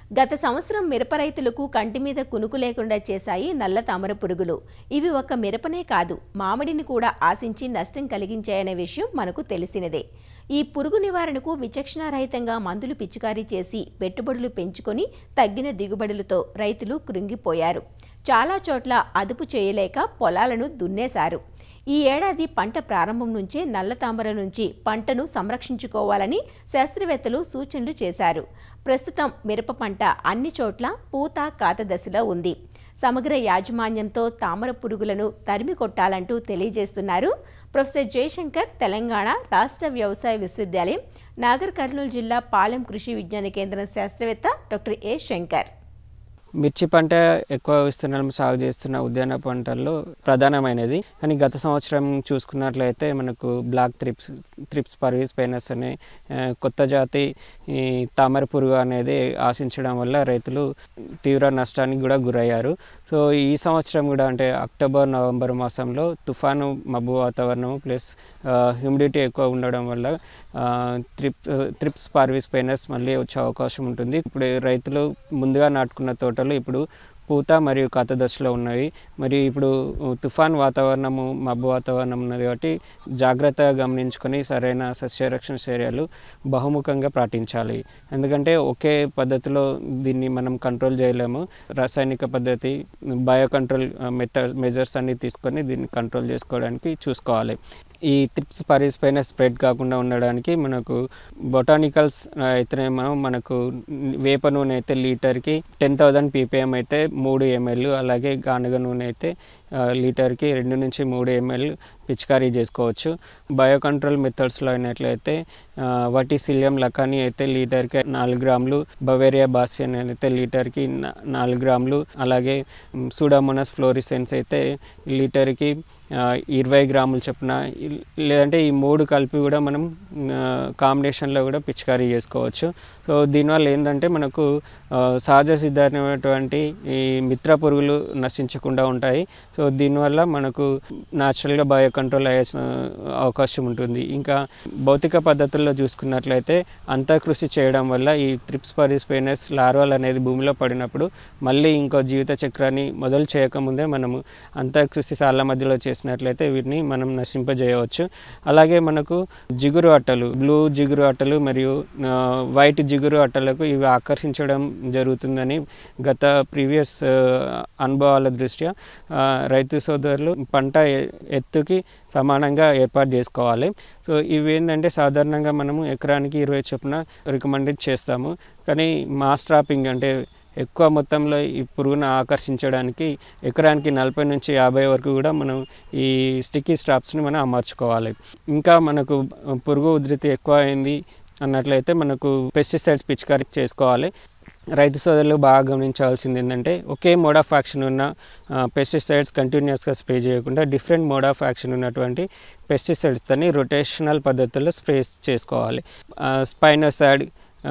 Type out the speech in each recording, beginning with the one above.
గత సంవత్సరం మిరప రైతులకు కంటి మీద కునుకు లేకుండా చేశాయి నల్ల తామర పురుగులు ఇవి ఒక్క మిరపనే కాదు మామిడిని కూడా ఆశించి నష్టం కలిగించాయనే విషయం మనకు తెలిసినదే ఈ పురుగు నివారణకు విచక్షణారహితంగా మందులు పిచికారీ చేసి పెట్టుబడులు పెంచుకొని తగ్గిన దిగుబడులతో రైతులు కృంగిపోయారు చాలా చోట్ల అదుపు చేయలేక పొలాలను దున్నేశారు ఈ ఏడాది పంట ప్రారంభం నుంచే నల్ల తామర నుంచి పంటను సంరక్షించుకోవాలని శాస్త్రవేత్తలు సూచనలు చేశారు ప్రస్తుతం మిరప పంట అన్ని చోట్ల పూత కాత దశలో ఉంది సమగ్ర యాజమాన్యంతో తామర పురుగులను తరిమి కొట్టాలంటూ తెలియజేస్తున్నారు ప్రొఫెసర్ జయశంకర్ తెలంగాణ రాష్ట్ర వ్యవసాయ విశ్వవిద్యాలయం నాగర్ కర్నూలు జిల్లా పాలెం కృషి విజ్ఞాన కేంద్రం శాస్త్రవేత్త డాక్టర్ ఏ శంకర్ మిర్చి పంట ఎక్కువ విస్తీర్ణం సాగు చేస్తున్న ఉద్యాన పంటల్లో ప్రధానమైనది కానీ గత సంవత్సరం చూసుకున్నట్లయితే మనకు బ్లాక్ త్రిప్స్ త్రిప్స్ పర్వీస్ పైనస్ అనే ఆ, కొత్త జాతి ఈ తామర పురుగు అనేది ఆశించడం వల్ల రైతులు తీవ్ర నష్టానికి కూడా గురయ్యారు సో ఈ సంవత్సరం కూడా అంటే అక్టోబర్ నవంబర్ మాసంలో తుఫాను మబ్బు వాతావరణం ప్లస్ హ్యూమిడిటీ ఎక్కువ ఉండడం వల్ల ఆ, త్రిప్ త్రిప్స్ పార్వీస్ పైనస్ మళ్ళీ వచ్చే అవకాశం ఉంటుంది ఇప్పుడు రైతులు ముందుగా నాటుకున్న తోటలు ఇప్పుడు పూత మరియు కాత దశలో ఉన్నవి మరి ఇప్పుడు తుఫాన్ వాతావరణము మబ్బు వాతావరణం ఉన్నది కాబట్టి జాగ్రత్తగా గమనించుకొని సరైన సస్యరక్షణ చర్యలు బహుముఖంగా పాటించాలి ఎందుకంటే ఒకే పద్ధతిలో దీన్ని మనం కంట్రోల్ చేయలేము రాసాయనిక పద్ధతి బయో కంట్రోల్ మెథడ్ మెజర్స్ అన్ని తీసుకొని దీన్ని కంట్రోల్ చేసుకోవడానికి చూసుకోవాలి ఈ త్రిప్స్ పరీస్ పైన స్ప్రెడ్ కాకుండా ఉండడానికి మనకు బొటానికల్స్ అయితేనేమో మనకు వేప నూనె అయితే లీటర్కి టెన్ థౌజండ్ పీపీఎం అయితే మూడు ఎంఎల్ అలాగే గానుగ నూనె అయితే ఆ, లీటర్కి రెండు నుంచి మూడు ఎంఎల్ పిచికారీ చేసుకోవచ్చు బయో కంట్రోల్ మెథడ్స్లో అయినట్లయితే ఆ, వటిసిలియం లకాని అయితే లీటర్కి నాలుగు గ్రాములు బవేరియా బాసియన్ అయితే లీటర్కి నా- నాలుగు గ్రాములు అలాగే సూడామోనస్ ఫ్లోరిసెన్స్ అయితే లీటర్కి ఆ, ఇరవై గ్రాములు చొప్పున ఇల్- లేదంటే ఈ మూడు కలిపి కూడా మనం ఆ, కాంబినేషన్లో కూడా పిచికారీ చేసుకోవచ్చు సో దీనివల్ల ఏంటంటే మనకు ఆ, సహజ సిద్ధమైనటువంటి ఈ మిత్ర పురుగులు నశించకుండా ఉంటాయి సో దీనివల్ల మనకు న్యాచురల్గా బయో కంట్రోల్ అయ్యే స- అవకాశం ఉంటుంది ఇంకా భౌతిక పద్ధతుల్లో చూసుకున్నట్లయితే అంతఃకృషి చేయడం వల్ల ఈ త్రిప్స్ పరిస్పైనస్ లార్వాల్ అనేది భూమిలో పడినప్పుడు మళ్ళీ ఇంకో జీవిత చక్రాన్ని మొదలు చేయకముందే మనము అంతఃకృషి సార్ల మధ్యలో చేసినట్లయితే వీటిని మనం నశింపజేయవచ్చు అలాగే మనకు జిగురు అట్టలు బ్లూ జిగురు అట్టలు మరియు ఆ, వైట్ జిగురు అట్టలకు ఇవి ఆకర్షించడం జరుగుతుందని గత ప్రీవియస్ అనుభవాల దృష్ట్యా ఆ, రైతు సోదరులు పంట ఎ- ఎత్తుకి సమానంగా ఏర్పాటు చేసుకోవాలి సో ఇవి ఏంటంటే సాధారణంగా మనము ఎకరానికి ఇరవై చొప్పున రికమెండెడ్ చేస్తాము కానీ మాస్ ట్రాపింగ్ అంటే ఎక్కువ మొత్తంలో ఈ పురుగును ఆకర్షించడానికి ఎకరానికి నలభై నుంచి యాభై వరకు కూడా మనం ఈ స్టిక్కీ స్ట్రాప్స్ని మనం అమర్చుకోవాలి ఇంకా మనకు పురుగు ఉధృతి ఎక్కువ అయింది అన్నట్లయితే మనకు పెస్టిసైడ్స్ పిచికారీ చేసుకోవాలి రైతు సోదరులు బాగా గమనించాల్సింది ఏంటంటే ఒకే మోడ్ ఆఫ్ యాక్షన్ ఉన్న పెస్టిసైడ్స్ కంటిన్యూస్గా స్ప్రే చేయకుండా డిఫరెంట్ మోడ్ ఆఫ్ యాక్షన్ ఉన్నటువంటి పెస్టిసైడ్స్తోని రొటేషనల్ పద్ధతుల్లో స్ప్రే చేసుకోవాలి స్పైనోసాడ్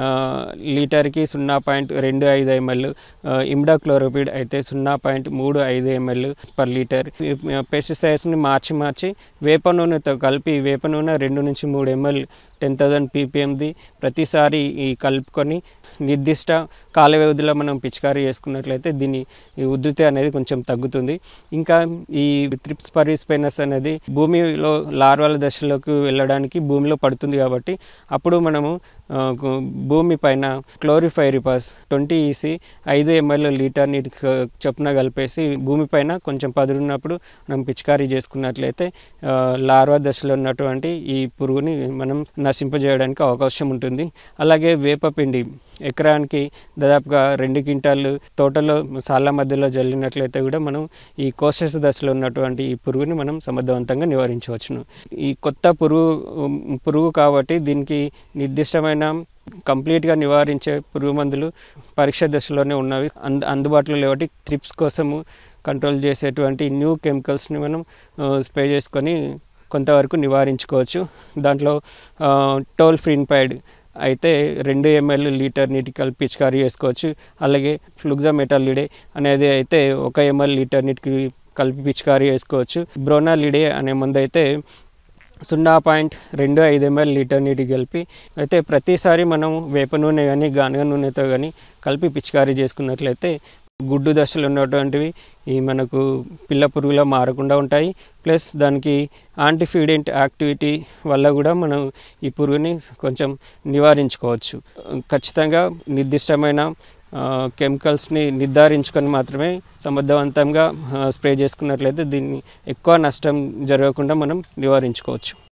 లీటర్కి సున్నా పాయింట్ రెండు ఐదు ఎంఎల్ ఇమ్డాక్లోరోపిడ్ అయితే సున్నా పాయింట్ మూడు ఐదు ఎంఎల్ పర్ లీటర్ పెస్టిసైడ్స్ని మార్చి మార్చి వేప నూనెతో కలిపి వేప నూనె రెండు నుంచి మూడు ఎంఎల్ టెన్ థౌజండ్ పీపీఎంది ప్రతిసారి ఈ కలుపుకొని నిర్దిష్ట కాల వ్యవధిలో మనం పిచికారీ చేసుకున్నట్లయితే దీని ఈ ఉధృతి అనేది కొంచెం తగ్గుతుంది ఇంకా ఈ త్రిప్స్ పరీస్పైనస్ అనేది భూమిలో లార్వాల దశలోకి వెళ్ళడానికి భూమిలో పడుతుంది కాబట్టి అప్పుడు మనము ఆ, గు- భూమి పైన క్లోరిఫైరిపాస్ ట్వంటీ ఈసీ ఐదు ఎంఎల్ లీటర్ నీటి క- చొప్పున కలిపేసి భూమి పైన కొంచెం పదునున్నప్పుడు మనం పిచికారీ చేసుకున్నట్లయితే ఆ, లార్వా దశలో ఉన్నటువంటి ఈ పురుగుని మనం నశింపజేయడానికి అవకాశం ఉంటుంది అలాగే వేపపిండి ఎకరానికి దాదాపుగా రెండు క్వింటాలు తోటలో సాళ్ళ మధ్యలో జల్లినట్లయితే కూడా మనం ఈ కోశస్ దశలో ఉన్నటువంటి ఈ పురుగుని మనం సమర్థవంతంగా నివారించవచ్చును ఈ కొత్త పురుగు పురుగు కాబట్టి దీనికి నిర్దిష్టమైన కంప్లీట్గా నివారించే పురుగు మందులు పరీక్ష దశలోనే ఉన్నవి అందు అందుబాటులో లేవటి త్రిప్స్ కోసము కంట్రోల్ చేసేటువంటి న్యూ కెమికల్స్ని మనం స్ప్రే చేసుకొని కొంతవరకు నివారించుకోవచ్చు దాంట్లో టోల్ ఫ్రీన్పైడ్ అయితే రెండు ఎంఎల్ లీటర్ నీటి కలిపి పిచికారీ చేసుకోవచ్చు అలాగే ఫ్లుగ్జామెటాలిడే అనేది అయితే ఒక ఎంఎల్ లీటర్ నీటికి కలిపి పిచికారీ చేసుకోవచ్చు బ్రోనాలిడే అనే మందు అయితే సున్నా పాయింట్ రెండు ఐదు ఎంఎల్ లీటర్ నీటి కలిపి అయితే ప్రతిసారి మనం వేప నూనె కానీ గానుగ నూనెతో కానీ కలిపి పిచికారీ చేసుకున్నట్లయితే గుడ్డు దశలు ఉన్నటువంటివి ఈ మనకు పిల్ల పురుగులా మారకుండా ఉంటాయి ప్లస్ దానికి యాంటీఫీడెంట్ యాక్టివిటీ వల్ల కూడా మనం ఈ పురుగుని కొంచెం నివారించుకోవచ్చు ఖచ్చితంగా నిర్దిష్టమైన ఆ, కెమికల్స్ని నిర్ధారించుకొని మాత్రమే సమర్థవంతంగా ఆ, స్ప్రే చేసుకున్నట్లయితే దీన్ని ఎక్కువ నష్టం జరగకుండా మనం నివారించుకోవచ్చు